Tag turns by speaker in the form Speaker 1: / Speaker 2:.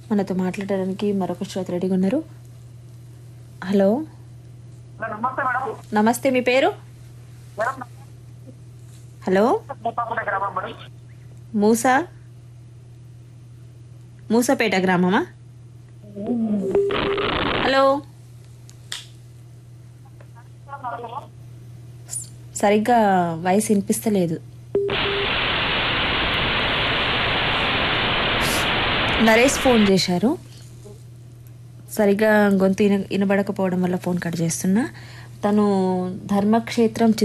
Speaker 1: మనతో మాట్లాడడానికి మరొక శ్రోత రెడీగా ఉన్నారు హలో
Speaker 2: నమస్తే మేడం
Speaker 1: నమస్తే మీ పేరు
Speaker 2: మేడం
Speaker 1: హలో
Speaker 2: మూసాపేట గ్రామం మేడం
Speaker 1: మూసా మూసపేట గ్రామమా హలో సరిగ్గా వాయిస్ వినిపిస్తలేదు నరేష్ ఫోన్ చేశారు సరిగ్గా గొంతు విన వినబడకపోవడం వల్ల ఫోన్ కట్ చేస్తున్నా తను ధర్మక్షేత్రం